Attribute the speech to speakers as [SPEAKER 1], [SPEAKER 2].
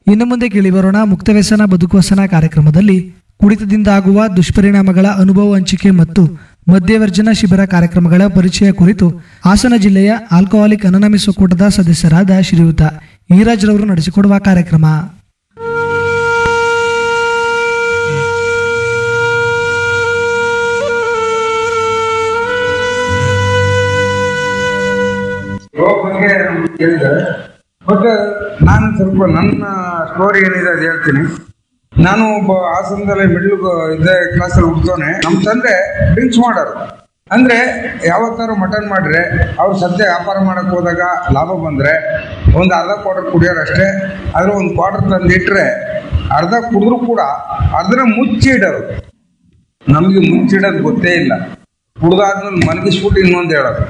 [SPEAKER 1] ಇನ್ನು ಮುಂದೆ ಕೇಳಿಬರೋಣ ಮುಕ್ತವ್ಯಸನ ಬದುಕುವಸನ ಕಾರ್ಯಕ್ರಮದಲ್ಲಿ ಕುಡಿತದಿಂದ ಆಗುವ ದುಷ್ಪರಿಣಾಮಗಳ ಅನುಭವ ಹಂಚಿಕೆ ಮತ್ತು ಮದ್ಯವರ್ಜನ ಶಿಬಿರ ಕಾರ್ಯಕ್ರಮಗಳ ಪರಿಚಯ ಕುರಿತು ಹಾಸನ ಜಿಲ್ಲೆಯ ಆಲ್ಕೋಹಾಲಿಕ್ ಅನಾನಮಿಸ್ ಒಕ್ಕೂಟದ ಸದಸ್ಯರಾದ ಶ್ರೀಯುತ ಈರಾಜ್ ರವರು ನಡೆಸಿಕೊಡುವ ಕಾರ್ಯಕ್ರಮ
[SPEAKER 2] ರೋಗ ಬಗ್ಗೆ ಹೇಳಿದ್ದಾರೆ ಬಟ್ ನಾನು ಸ್ವಲ್ಪ ನನ್ನ ಸ್ಟೋರಿ ಏನಿದೆ ಅದು ಹೇಳ್ತೀನಿ ನಾನು ಒಬ್ಬ ಹಾಸನದಲ್ಲಿ ಮಿಡ್ಲ್ ಇದ್ದ ಕ್ಲಾಸಲ್ಲಿ ಹುಡ್ತವನೆ ನಮ್ಮ ತಂದೆ ಡ್ರಿಂಕ್ಸ್ ಮಾಡೋರು ಅಂದ್ರೆ ಯಾವತ್ತಾರು ಮಟನ್ ಮಾಡ್ರೆ ಅವ್ರು ಸದ್ಯ ವ್ಯಾಪಾರ ಮಾಡಕ್ ಹೋದಾಗ ಲಾಭ ಬಂದ್ರೆ ಒಂದು ಅರ್ಧ ಕ್ವಾರ್ಟರ್ ಕುಡಿಯೋರು ಅಷ್ಟೇ ಆದ್ರೆ ಒಂದು ಕ್ವಾರ್ಟರ್ ತಂದಿಟ್ರೆ ಅರ್ಧ ಕುಡಿದ್ರು ಕೂಡ ಅದನ್ನ ಮುಚ್ಚಿಡೋರು ನಮಗೆ ಮುಚ್ಚಿಡೋದು ಗೊತ್ತೇ ಇಲ್ಲ ಕುಡ್ದಾದ್ಮೇಲೆ ಮಲಗಿಸ್ಬಿಟ್ಟು ಇನ್ನೊಂದು ಹೇಳೋದು